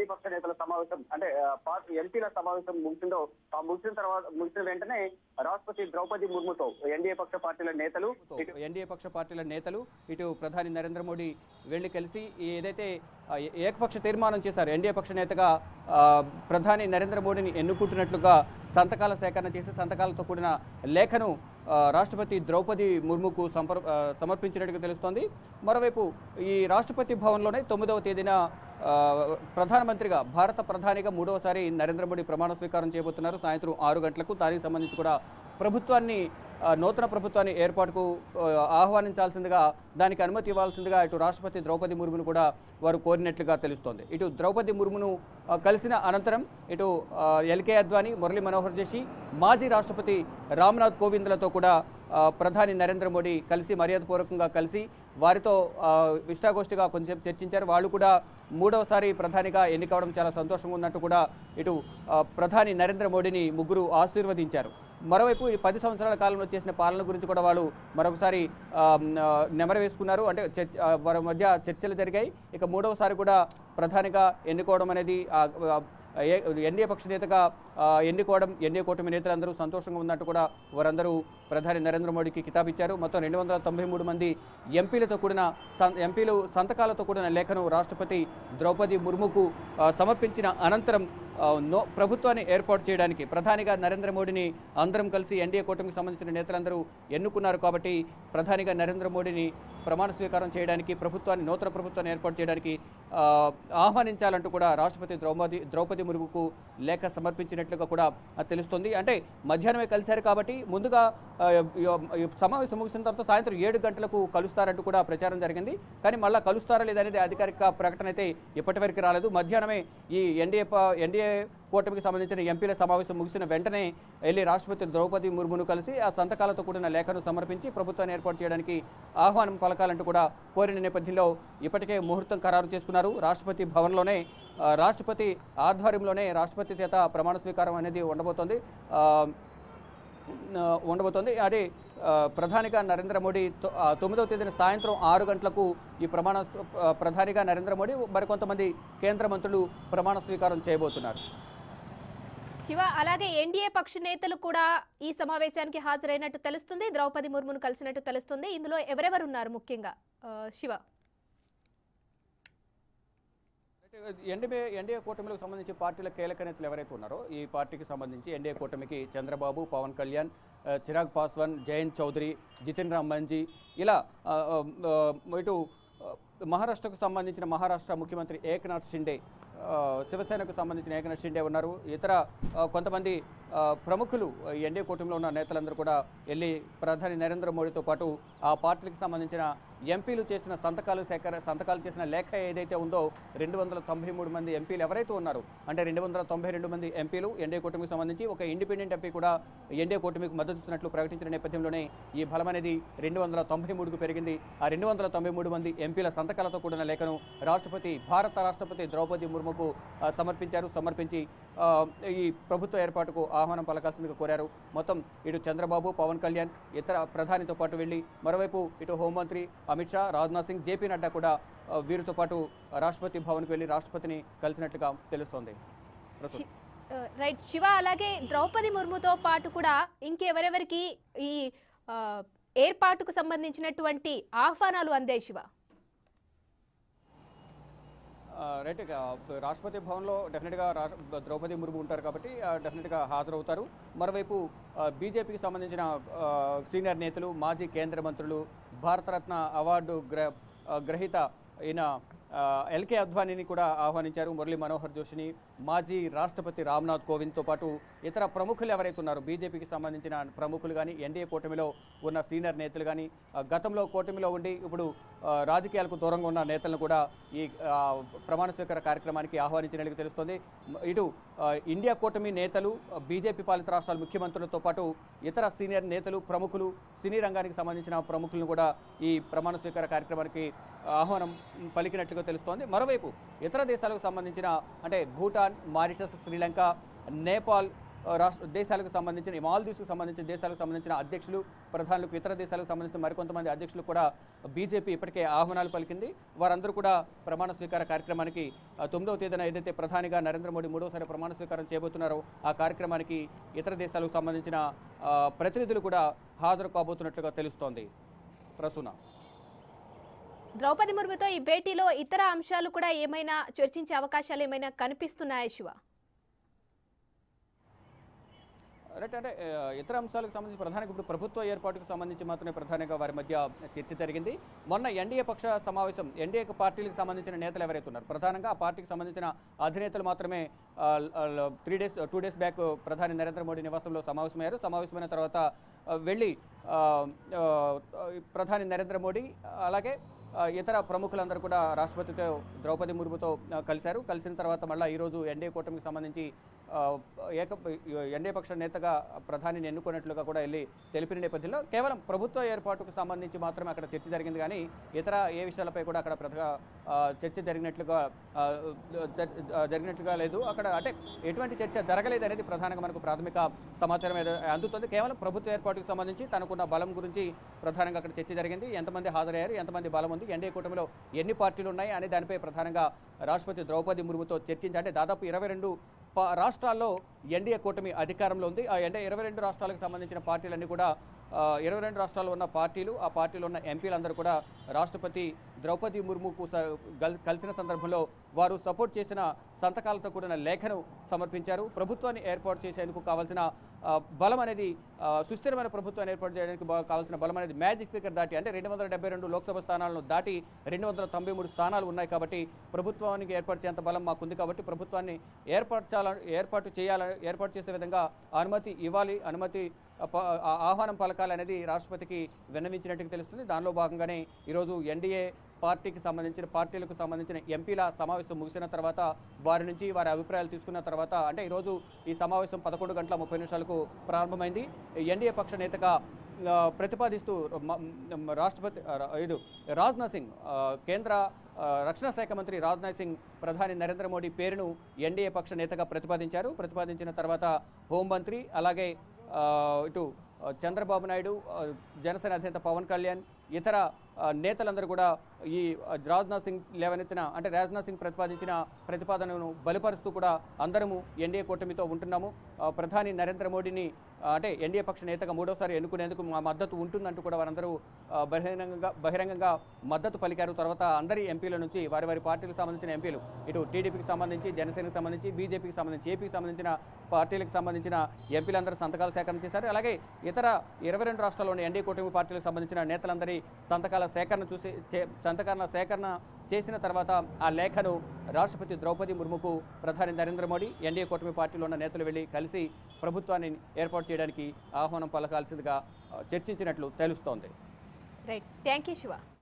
NDA పక్ష నేతల సమావేశం అంటే ఆ, పార్టీ ఎంపీల సమావేశం ముగిసిందో ఆ ముగిసిన తర్వాత ముగిసిన వెంటనే రాష్ట్రపతి ద్రౌపది ముర్ముతో ఎన్డీఏ పక్ష పార్టీల నేతలు ఇటు ఎన్డీఏ పక్ష పార్టీల నేతలు ఇటు ప్రధాని నరేంద్ర మోడీ వెళ్లి కలిసి ఏదైతే ఆ, ఏ- ఏకపక్ష తీర్మానం చేశారు ఎన్డీఏ పక్ష నేతగా ఆ, ప్రధాని నరేంద్ర మోడీని ఎన్నుకుంటున్నట్లుగా సంతకాల సేకరణ చేసి సంతకాలతో కూడిన లేఖను ఆ, రాష్ట్రపతి ద్రౌపది ముర్ముకు సంపర్ ఆ, సమర్పించినట్టుగా తెలుస్తోంది మరోవైపు ఈ రాష్ట్రపతి భవన్లోనే తొమ్మిదవ తేదీన ఆ, ప్రధానమంత్రిగా భారత ప్రధానిగా మూడవసారి నరేంద్ర మోడీ ప్రమాణ స్వీకారం చేయబోతున్నారు సాయంత్రం ఆరు గంటలకు దానికి సంబంధించి కూడా ప్రభుత్వాన్ని ఆ, నూతన ప్రభుత్వాన్ని ఏర్పాటుకు ఆ, ఆహ్వానించాల్సిందిగా దానికి అనుమతి ఇవ్వాల్సిందిగా ఇటు రాష్ట్రపతి ద్రౌపది ముర్మును కూడా వారు కోరినట్లుగా తెలుస్తోంది ఇటు ద్రౌపది ముర్మును ఆ, కలిసిన అనంతరం ఇటు ఆ, ఎల్కే అద్వానీ మురళీ మనోహర్ జోషి మాజీ రాష్ట్రపతి రామ్నాథ్ కోవింద్లతో కూడా ఆ, ప్రధాని నరేంద్ర మోడీ కలిసి మర్యాదపూర్వకంగా కలిసి వారితో ఆ, ఇష్టాగోష్ఠిగా కొంచెం చర్చించారు వాళ్ళు కూడా మూడవసారి ప్రధానిగా ఎన్నికవడం చాలా సంతోషంగా ఉన్నట్టు కూడా ఇటు ఆ, ప్రధాని నరేంద్ర మోడీని ముగ్గురు ఆశీర్వదించారు మరోవైపు ఈ పది సంవత్సరాల కాలంలో చేసిన పాలన గురించి కూడా వాళ్ళు మరొకసారి ఆ, ఆ, నెమరు వేసుకున్నారు అంటే చర్చ- ఆ, వారి మధ్య చర్చలు జరిగాయి ఇక మూడవసారి కూడా ప్రధానిగా ఎన్నుకోవడం అనేది ఆ, ఆ, ఏ- ఎన్డీఏ పక్ష నేతగా ఆ, ఎన్నుకోవడం ఎన్డీఏ కూటమి నేతలందరూ సంతోషంగా ఉన్నట్టు కూడా వారందరూ ప్రధాని నరేంద్ర మోడీకి కితాబ్ ఇచ్చారు మొత్తం రెండు వందల తొంభై మూడు మంది ఎంపీలతో కూడిన సం- ఎంపీలు సంతకాలతో కూడిన లేఖను రాష్ట్రపతి ద్రౌపది ముర్ముకు ఆ, సమర్పించిన అనంతరం ఆ, నో ప్రభుత్వాన్ని ఏర్పాటు చేయడానికి ప్రధానిగా నరేంద్ర మోడీని అందరం కలిసి ఎన్డీఏ కూటమికి సంబంధించిన నేతలందరూ ఎన్నుకున్నారు కాబట్టి ప్రధానిగా నరేంద్ర మోడీని ప్రమాణ స్వీకారం చేయడానికి ప్రభుత్వాన్ని నూతన ప్రభుత్వాన్ని ఏర్పాటు చేయడానికి ఆ, ఆహ్వానించాలంటూ కూడా రాష్ట్రపతి ద్రౌపది ద్రౌపది ముర్ముకు లేఖ సమర్పించినట్లుగా కూడా ఆ, తెలుస్తుంది అంటే మధ్యాహ్నమే కలిశారు కాబట్టి ముందుగా ఆ, ఈ- ఈ సమావేశం ముగిసిన తర్వాత సాయంత్రం ఏడు గంటలకు కలుస్తారంటూ కూడా ప్రచారం జరిగింది కానీ మళ్ళా కలుస్తారా లేదనేది అధికారిక ప్రకటన అయితే ఇప్పటివరకు రాలేదు మధ్యాహ్నమే ఈ ఎన్డీఏ ప- ఎన్డీఏ కూటమికి సంబంధించిన ఎంపీల సమావేశం ముగిసిన వెంటనే వెళ్ళి రాష్ట్రపతి ద్రౌపది ముర్మును కలిసి ఆ సంతకాలతో కూడిన లేఖను సమర్పించి ప్రభుత్వాన్ని ఏర్పాటు చేయడానికి ఆహ్వానం పలకాలంటూ కూడా కోరిన నేపథ్యంలో ఇప్పటికే ముహూర్తం ఖరారు చేసుకున్నారు రాష్ట్రపతి భవన్లోనే ఆ, రాష్ట్రపతి ఆధ్వర్యంలోనే రాష్ట్రపతి చేత ప్రమాణ స్వీకారం అనేది ఉండబోతోంది ఆ, ఆ, ఉండబోతోంది అదే ఆ, ప్రధానిగా నరేంద్ర మోడీ తొ- ఆ, తొమ్మిదవ తేదీన సాయంత్రం ఆరు గంటలకు ఈ ప్రమాణ స్వ- ఆ, ప్రధానిగా నరేంద్ర మోడీ మరికొంతమంది కేంద్ర మంత్రులు ప్రమాణ స్వీకారం చేయబోతున్నారు శివ అలాగే ఎన్డీఏ పక్ష నేతలు కూడా ఈ సమావేశానికి హాజరైనట్టు తెలుస్తుంది ద్రౌపది ముర్మును కలిసినట్టు తెలుస్తుంది ఇందులో ఎవరెవరు ఉన్నారు ముఖ్యంగా ఆ, శివ ఎన్డీఏ ఎన్డీఏ కూటమిలకు సంబంధించి పార్టీల కీలక నేతలు ఎవరైతే ఉన్నారో ఈ పార్టీకి సంబంధించి ఎన్డీఏ కూటమికి చంద్రబాబు పవన్ కళ్యాణ్ ఆ, చిరాగ్ పాస్వాన్ జయంత్ చౌదరి జితిన్ రామ్ మంజీ ఇలా ఆ, ఆ, ఆ, ఇటు ఆ, మహారాష్ట్రకు సంబంధించిన మహారాష్ట్ర ముఖ్యమంత్రి ఏకనాథ్ షిండే ఆ, శివసేనకు సంబంధించిన ఏకనాథ్ షిండే ఉన్నారు ఇతర ఆ, కొంతమంది ఆ, ప్రముఖులు ఈ ఎన్డీఏ కూటమిలో ఉన్న నేతలందరూ కూడా వెళ్ళి ప్రధాని నరేంద్ర మోడీతో పాటు ఆ పార్టీలకు సంబంధించిన ఎంపీలు చేసిన సంతకాలు సేకర సంతకాలు చేసిన లేఖ ఏదైతే ఉందో రెండు వందల తొంభై మూడు మంది ఎంపీలు ఎవరైతే ఉన్నారు అంటే రెండు వందల తొంభై రెండు మంది ఎంపీలు ఎన్డీఏ కూటమికి సంబంధించి ఒక ఇండిపెండెంట్ ఎంపీ కూడా ఎన్డీఏ కూటమికి మద్దతు ఇస్తున్నట్లు ప్రకటించిన నేపథ్యంలోనే ఈ బలం అనేది రెండు వందల తొంభై మూడుకు పెరిగింది ఆ రెండు వందల తొంభై మూడు మంది ఎంపీల సంతకాలతో కూడిన లేఖను రాష్ట్రపతి భారత రాష్ట్రపతి ద్రౌపది ముర్ముకు ఆ, సమర్పించారు సమర్పించి ఆ, ఈ ప్రభుత్వ ఏర్పాటుకు ఆహ్వానం పలకాల్సిందిగా కోరారు మొత్తం ఇటు చంద్రబాబు పవన్ కళ్యాణ్ ఇతర ప్రధానితో పాటు వెళ్ళి మరోవైపు ఇటు హోంమంత్రి అమిత్ షా రాజ్నాథ్ సింగ్ జేపీ నడ్డా కూడా ఆ, వీరితో పాటు రాష్ట్రపతి భవన్కి వెళ్ళి రాష్ట్రపతిని కలిసినట్లుగా తెలుస్తోంది ప్రస్తుతం. శి- ఆ, రైట్ శివ అలాగే ద్రౌపది ముర్ముతో పాటు కూడా ఇంకెవరెవరికి ఈ ఆ, ఏర్పాటుకు సంబంధించినటువంటి ఆహ్వానాలు అందాయి శివ ఆ, రైట్ ఇక రాష్ట్రపతి భవన్లో డెఫినెట్గా రాష్ట్ర ద్రౌపది ముర్ము ఉంటారు కాబట్టి ఆ, డెఫినెట్గా హాజరవుతారు మరోవైపు ఆ, బీజేపీకి సంబంధించిన ఆ, సీనియర్ నేతలు మాజీ కేంద్ర మంత్రులు భారతరత్న అవార్డు గ్ర ఆ, గ్రహీత ఈయన ఆ, ఎల్కే అద్వానీని కూడా ఆహ్వానించారు మురళీ మనోహర్ జోషిని మాజీ రాష్ట్రపతి రామ్నాథ్ కోవింద్తో పాటు ఇతర ప్రముఖులు ఎవరైతే ఉన్నారో బీజేపీకి సంబంధించిన ప్రముఖులు కానీ ఎన్డీఏ కూటమిలో ఉన్న సీనియర్ నేతలు కానీ ఆ, గతంలో కూటమిలో ఉండి ఇప్పుడు ఆ, రాజకీయాలకు దూరంగా ఉన్న నేతలను కూడా ఈ ఆ, ప్రమాణ స్వీకార కార్యక్రమానికి ఆహ్వానించినట్లుగా తెలుస్తోంది మ- ఇటు ఆ, ఇండియా కూటమి నేతలు ఆ, బీజేపీ పాలిత రాష్ట్రాల ముఖ్యమంత్రులతో పాటు ఇతర సీనియర్ నేతలు ప్రముఖులు సినీ రంగానికి సంబంధించిన ప్రముఖులను కూడా ఈ ప్రమాణ స్వీకార కార్యక్రమానికి ఆహ్వానం పలికినట్లుగా తెలుస్తోంది మరోవైపు ఇతర దేశాలకు సంబంధించిన అంటే భూటాన్ మారిషస్ శ్రీలంక నేపాల్ ఆ, రాష్ట్ర దేశాలకు సంబంధించిన ఈ మాల్దీవ్స్కు సంబంధించిన దేశాలకు సంబంధించిన అధ్యక్షులు ప్రధానులకు ఇతర దేశాలకు సంబంధించిన మరికొంతమంది అధ్యక్షులు కూడా బీజేపీ ఇప్పటికే ఆహ్వానాలు పలికింది వారందరూ కూడా ప్రమాణ స్వీకార కార్యక్రమానికి ఆ, తొమ్మిదవ తేదీన ఏదైతే ప్రధానిగా నరేంద్ర మోడీ మూడవసారి ప్రమాణ స్వీకారం చేయబోతున్నారో ఆ కార్యక్రమానికి ఇతర దేశాలకు సంబంధించిన ఆ, ప్రతినిధులు కూడా హాజరు కాబోతున్నట్లుగా తెలుస్తోంది ప్రసూన ద్రౌపది ముర్ముతో ఈ భేటీలో ఇతర అంశాలు కూడా ఏమైనా చర్చించే అవకాశాలు ఏమైనా కనిపిస్తున్నాయా శివ రైట్ అంటే ఆ, ఇతర అంశాలకు సంబంధించి ప్రధానంగా ఇప్పుడు ప్రభుత్వ ఏర్పాటుకు సంబంధించి మాత్రమే ప్రధానంగా వారి మధ్య చర్చ జరిగింది మొన్న ఎన్డీఏ పక్ష సమావేశం ఎన్డీఏ పార్టీలకు సంబంధించిన నేతలు ఎవరైతే ఉన్నారు ప్రధానంగా ఆ పార్టీకి సంబంధించిన అధినేతలు మాత్రమే three days two days back ప్రధాని నరేంద్ర మోడీ నివాసంలో సమావేశమయ్యారు సమావేశమైన తర్వాత ఆ, వెళ్ళి ఆ, ఆ, ప్రధాని నరేంద్ర మోడీ అలాగే ఆ, ఇతర ప్రముఖులందరూ కూడా రాష్ట్రపతితో ద్రౌపది ముర్ముతో ఆ, కలిశారు కలిసిన తర్వాత మళ్ళీ ఈరోజు ఎన్డీఏ కూటమికి సంబంధించి ఆ, ఏక ఎన్డీఏ పక్ష నేతగా ప్రధానిని ఎన్నుకున్నట్లుగా కూడా వెళ్ళి తెలిపిన నేపథ్యంలో కేవలం ప్రభుత్వ ఏర్పాటుకు సంబంధించి మాత్రమే అక్కడ చర్చ జరిగింది కానీ ఇతర ఏ విషయాలపై కూడా అక్కడ ప్రధాన ఆ, చర్చ జరిగినట్లుగా ఆ, జ- ఆ, జరిగినట్లుగా లేదు అక్కడ అంటే ఎటువంటి చర్చ జరగలేదు అనేది ప్రధానంగా మనకు ప్రాథమిక సమాచారం ఏదో అందుతుంది కేవలం ప్రభుత్వ ఏర్పాటుకు సంబంధించి తనకున్న బలం గురించి ప్రధానంగా అక్కడ చర్చ జరిగింది ఎంతమంది హాజరయ్యారు ఎంతమంది బలం ఉంది ఎన్డీఏ కూటమిలో ఎన్ని పార్టీలు ఉన్నాయి అనే దానిపై ప్రధానంగా రాష్ట్రపతి ద్రౌపది ముర్ముతో చర్చించి అంటే దాదాపు ఇరవై రెండు ప- రాష్ట్రాల్లో ఎన్డీఏ కూటమి అధికారంలో ఉంది ఆ ఎన్డీఏ ఇరవై రెండు రాష్ట్రాలకు సంబంధించిన పార్టీలన్నీ కూడా ఆ, ఇరవై రెండు రాష్ట్రాల్లో ఉన్న పార్టీలు ఆ పార్టీలో ఉన్న ఎంపీలందరూ కూడా రాష్ట్రపతి ద్రౌపది ముర్ముకు స- గల్- కలిసిన సందర్భంలో వారు సపోర్ట్ చేసిన సంతకాలతో కూడిన లేఖను సమర్పించారు ప్రభుత్వాన్ని ఏర్పాటు చేసేందుకు కావాల్సిన ఆ, బలం అనేది ఆ, సుస్థిరమైన ప్రభుత్వాన్ని ఏర్పాటు చేయడానికి బా- కావాల్సిన బలం అనేది మ్యాజిక్ ఫిగర్ దాటి అంటే రెండు వందల డెబ్బై రెండు లోక్సభ స్థానాలను దాటి రెండు వందల తొంభై మూడు స్థానాలు ఉన్నాయి కాబట్టి ప్రభుత్వానికి ఏర్పరిచేంత బలం మాకుంది కాబట్టి ప్రభుత్వాన్ని ఏర్పరచాల ఏర్పాటు చేయాల ఏర్పాటు చేసే విధంగా అనుమతి ఇవ్వాలి అనుమతి ఆ, ప- ఆ, ఆహ్వానం పలకాలి అనేది రాష్ట్రపతికి విన్నవించినట్టుగా తెలుస్తుంది దానిలో భాగంగానే ఈరోజు ఎన్డీఏ పార్టీకి సంబంధించిన పార్టీలకు సంబంధించిన ఎంపీల సమావేశం ముగిసిన తర్వాత వారి నుంచి వారి అభిప్రాయాలు తీసుకున్న తర్వాత అంటే ఈరోజు ఈ సమావేశం పదకొండు గంటల ముప్పై నిమిషాలకు ప్రారంభమైంది ఎన్డీఏ పక్ష నేతగా ఆ, ప్రతిపాదిస్తూ మ- మ- రాష్ట్రపతి ఆ, రా- ఇది రాజ్నాథ్ సింగ్ ఆ, కేంద్ర ఆ, రక్షణ శాఖ మంత్రి రాజ్నాథ్ సింగ్ ప్రధాని నరేంద్ర మోడీ పేరును ఎన్డీఏ పక్ష నేతగా ప్రతిపాదించారు ప్రతిపాదించిన తర్వాత హోంమంత్రి అలాగే ఆ, ఇటు ఆ, చంద్రబాబు నాయుడు ఆ, జనసేన అధినేత పవన్ కళ్యాణ్ ఇతర ఆ, నేతలందరూ కూడా ఈ ఆ, రాజ్నాథ్ సింగ్ లేవనెత్తిన అంటే రాజ్నాథ్ సింగ్ ప్రతిపాదించిన ప్రతిపాదనను బలపరుస్తూ కూడా అందరము ఎన్డీఏ కూటమితో ఉంటున్నాము ఆ, ప్రధాని నరేంద్ర మోడీని ఆ, అంటే ఎన్డీఏ పక్ష నేతగా మూడోసారి ఎన్నుకునేందుకు మా మద్దతు ఉంటుందంటూ కూడా వారందరూ ఆ, బహిరంగంగా బహిరంగంగా మద్దతు పలికారు తర్వాత అందరి ఎంపీల నుంచి వారి వారి పార్టీలకు సంబంధించిన ఎంపీలు ఇటు టీడీపీకి సంబంధించి జనసేనకు సంబంధించి బీజేపీకి సంబంధించి ఏపీకి సంబంధించిన పార్టీలకు సంబంధించిన ఎంపీలందరూ సంతకాలు సేకరణ చేశారు అలాగే ఇతర ఇరవై రెండు రాష్ట్రాల్లోని ఎన్డీఏ కూటమి పార్టీలకు సంబంధించిన నేతలందరి సంతకాల సేకరణ చూసి చే- సంతకాల సేకరణ చేసిన తర్వాత ఆ లేఖను రాష్ట్రపతి ద్రౌపది ముర్ముకు ప్రధాని నరేంద్ర మోడీ ఎన్డీఏ కూటమి పార్టీలో ఉన్న నేతలు వెళ్ళి కలిసి ప్రభుత్వాన్ని ఏర్పాటు చేయడానికి ఆహ్వానం పలకాల్సిందిగా ఆ, చర్చించినట్లు తెలుస్తోంది రైట్ థ్యాంక్ యూ శివ